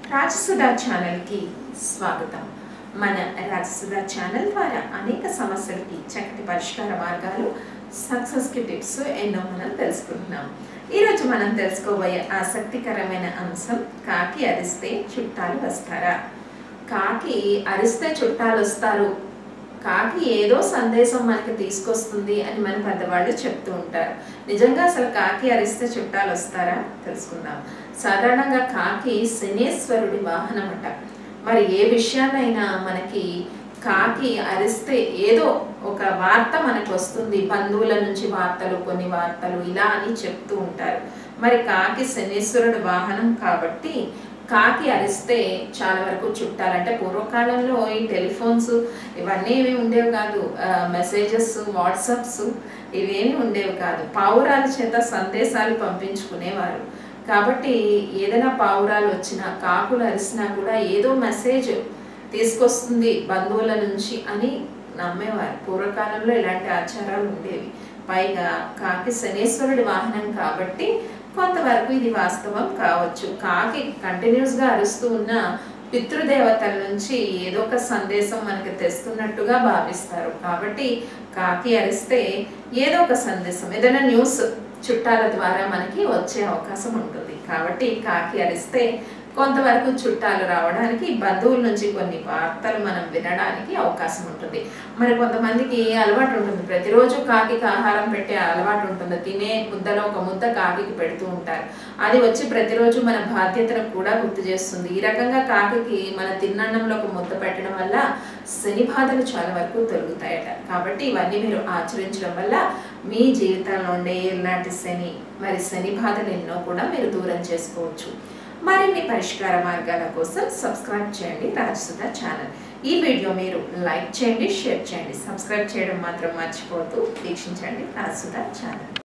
రాజసుధా ఛానల్కి స్వాగతం మన రాజసుధా ఛానల్ ద్వారా అనేక సమస్యలకి చక్కటి పరిష్కార మార్గాలు సక్సెస్కి టిప్స్ ఎన్నో మనం తెలుసుకుంటున్నాం ఈరోజు మనం తెలుసుకోబోయే ఆసక్తికరమైన అంశం కాకి అరిస్తే చుట్టాలు వస్తారా కాకి అరిస్తే చుట్టాలు వస్తారు కాకి ఏదో సందేశం మనకి తీసుకొస్తుంది అని మన పెద్దవాళ్ళు చెప్తూ ఉంటారు నిజంగా అసలు కాకి అరిస్తే చుట్టాలు వస్తారా తెలుసుకుందాం సాధారణంగా కాకి శనేశ్వరుడి వాహనం అట మరి ఏ విషయాన్నైనా మనకి కాకి అరిస్తే ఏదో ఒక వార్త మనకు వస్తుంది బంధువుల నుంచి వార్తలు కొన్ని వార్తలు ఇలా అని చెప్తూ ఉంటారు మరి కాకి శనీశ్వరుడు వాహనం కాబట్టి కాకి అరిస్తే చాలా వరకు చుట్టాలంటే పూర్వకాలంలో ఈ టెలిఫోన్స్ ఇవన్నీ ఏమి ఉండేవి కాదు మెసేజెస్ వాట్సాప్స్ ఇవేమి ఉండేవి కాదు పావురాల చేత సందేశాలు పంపించుకునేవారు కాబట్టి ఏదైనా పావురాలు వచ్చినా కాకులు అరిసినా కూడా ఏదో మెసేజ్ తీసుకొస్తుంది బంధువుల నుంచి అని నమ్మేవారు పూర్వకాలంలో ఇలాంటి ఆచారాలు ఉండేవి పైగా కాకి శనేశ్వరుడి వాహనం కాబట్టి కొంతవరకు ఇది వాస్తవం కావచ్చు కాకి కంటిన్యూస్గా అరుస్తూ ఉన్న పితృదేవతల నుంచి ఏదో ఒక సందేశం మనకి తెస్తున్నట్టుగా భావిస్తారు కాబట్టి కాకి అరిస్తే ఏదో ఒక సందేశం ఏదైనా న్యూస్ చుట్టాల ద్వారా మనకి వచ్చే అవకాశం ఉంటుంది కాబట్టి కాకి అరిస్తే కొంతవరకు చుట్టాలు రావడానికి బంధువుల నుంచి కొన్ని వార్తలు మనం వినడానికి అవకాశం ఉంటుంది మరి కొంతమందికి అలవాటు ఉంటుంది ప్రతిరోజు కాకికి ఆహారం పెట్టే అలవాటు ఉంటుంది తినే ముద్దలో ఒక ముద్ద కాకికి పెడుతూ ఉంటారు అది వచ్చి ప్రతిరోజు మన బాధ్యతను కూడా గుర్తు చేస్తుంది ఈ రకంగా కాకికి మన తిన్నన్నంలో ఒక ముద్ద పెట్టడం వల్ల శని బాధలు చాలా వరకు తొలుగుతాయట కాబట్టి ఇవన్నీ మీరు ఆచరించడం వల్ల మీ జీవితంలో ఉండే ఇలాంటి శని మరి శని బాధలు ఎన్నో కూడా మీరు దూరం చేసుకోవచ్చు మరిన్ని పరిష్కార మార్గాల కోసం సబ్స్క్రైబ్ చేయండి రాజసుధ ఛానల్ ఈ వీడియో మీరు లైక్ చేయండి షేర్ చేయండి సబ్స్క్రైబ్ చేయడం మాత్రం మర్చిపోతూ వీక్షించండి రాజసుధ ఛానల్